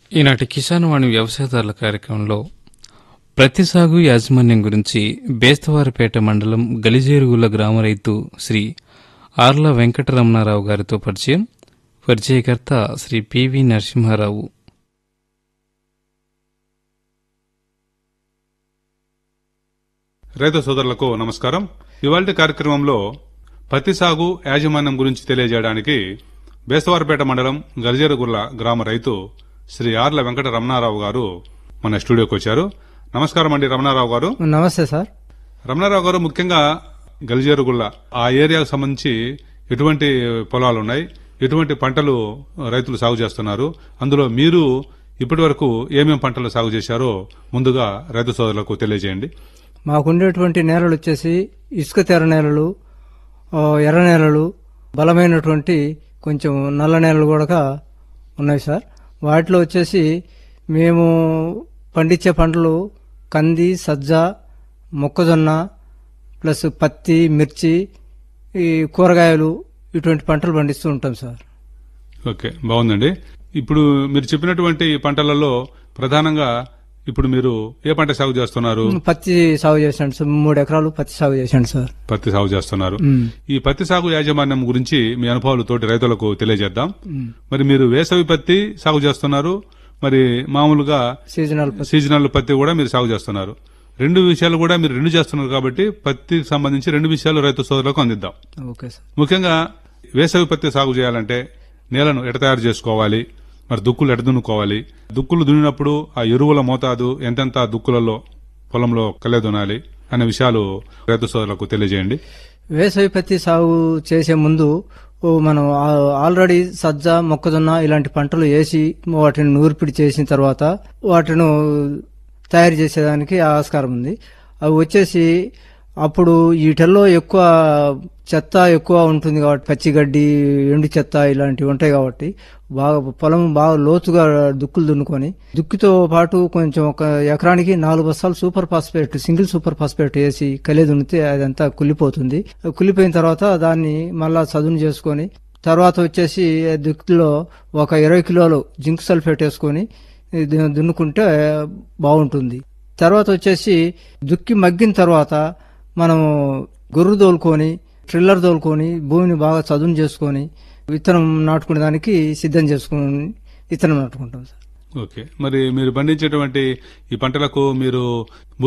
ఈనాటి కిసాన్ వాణి వ్యవసాయదారుల కార్యక్రమంలో ప్రతి సాగు యాజమాన్యం గురించి బేస్తవారిపేట మండలం గలిజేరుగుల గ్రామ రైతు శ్రీ ఆర్ల వెంకటరమణారావు గారితో పరిచయం పరిచయకర్త శ్రీ పివి నరసింహారావు రైతు సోదరులకు నమస్కారం ఇవాళ కార్యక్రమంలో పత్తి సాగు యాజమాన్యం గురించి తెలియజేయడానికి బేస్తవారిపేట మండలం గరిజేరుగుర్ల గ్రామ రైతు శ్రీ ఆర్ల వెంకట రమణారావు గారు మన స్టూడియోకి వచ్చారు నమస్కారం అండి రమణారావు గారు నమస్తే సార్ రమణారావు గారు ముఖ్యంగా గలిజేరుగుళ్ళ ఆ ఏరియాకు సంబంధించి ఎటువంటి పొలాలు ఉన్నాయి ఎటువంటి పంటలు రైతులు సాగు చేస్తున్నారు అందులో మీరు ఇప్పటి వరకు ఏమేం పంటలు సాగు చేశారో ముందుగా రైతు సోదరులకు తెలియజేయండి మాకుండేటువంటి నేలలు వచ్చేసి ఇసుక తెర నేలలు ఆ, ఎర్ర నేలలు బలమైనటువంటి కొంచెం నల్ల నేలలు కూడా ఉన్నాయి సార్ వాటిలో వచ్చేసి మేము పండించే పంటలు కంది సజ్జ మొక్కజొన్న ప్లస్ పత్తి మిర్చి ఈ కూరగాయలు ఇటువంటి పంటలు పండిస్తూ ఉంటాం సార్ ఓకే బాగుందండి ఇప్పుడు మీరు చెప్పినటువంటి ఈ పంటలలో ప్రధానంగా ఇప్పుడు మీరు ఏ పంట సాగు చేస్తున్నారు పత్తి సాగు చేశాను సార్ మూడు ఎకరాలు పత్తి సాగు చేశాను సార్ పత్తి సాగు చేస్తున్నారు ఉమ్. ఈ పత్తి సాగు యాజమాన్యం గురించి మీ అనుభవాలు తోటి రైతులకు తెలియజేద్దాం ఉమ్. మరి మీరు వేసవి పత్తి సాగు చేస్తున్నారు మరి మామూలుగా సీజనల్ పత్తి సీజనల్ పత్తి కూడా మీరు సాగు చేస్తున్నారు రెండు విషయాలు కూడా మీరు రెండు చేస్తున్నారు కాబట్టి పత్తికి సంబంధించి రెండు విషయాలు రైతు సోదరులకు అందిద్దాం ఓకే సార్ ముఖ్యంగా వేసవి పత్తి సాగు చేయాలంటే నేలను ఎట తయారు చేసుకోవాలి మరి దుక్కులు ఎట దున్నుకోవాలి దుక్కులు దున్నినప్పుడు ఆ ఎరువుల మోతాదు ఎంతెంత దుక్కులలో పొలంలో కలే దునాలి అనే విషయాలు రైతు సోదరులకు తెలియజేయండి వేసవి పత్తి సాగు చేసే ముందు ఓ మనం ఆ- ఆల్రెడీ సజ్జ మొక్కజొన్న ఇలాంటి పంటలు వేసి వాటిని నూర్పిడి చేసిన తర్వాత వాటిని తయారు చేసేదానికి ఆస్కారం ఉంది అవి వచ్చేసి అప్పుడు వీటిల్లో ఎక్కువ చెత్త ఎక్కువ ఉంటుంది కాబట్టి పచ్చిగడ్డి ఎండు చెత్త ఇలాంటివి ఉంటాయి కాబట్టి బాగా పొలం బాగా లోతుగా దుక్కులు దున్నుకొని దుక్కితో పాటు కొంచెం ఒక ఎకరానికి నాలుగు బస్తాలు super phosphate single super phosphate వేసి కలే దున్నితే అదంతా కుళ్ళిపోతుంది కుళ్ళిపోయిన తర్వాత దాన్ని మళ్ళా చదును చేసుకొని తర్వాత వచ్చేసి దుక్కిలో ఒక ఇరవై కిలోలు జింక్ సల్ఫేట్ వేసుకొని ఇది దున్నుకుంటే బాగుంటుంది తర్వాత వచ్చేసి దుక్కి మగ్గిన తర్వాత మనము గొర్రు తోలుకొని ట్రిల్లర్ తోలుకొని భూమిని బాగా చదును చేసుకొని విత్తనం నాటుకునే దానికి సిద్ధం చేసుకొని విత్తనం నాటుకుంటాం సార్ ఓకే మరి మీరు పండించేటువంటి ఈ పంటలకు మీరు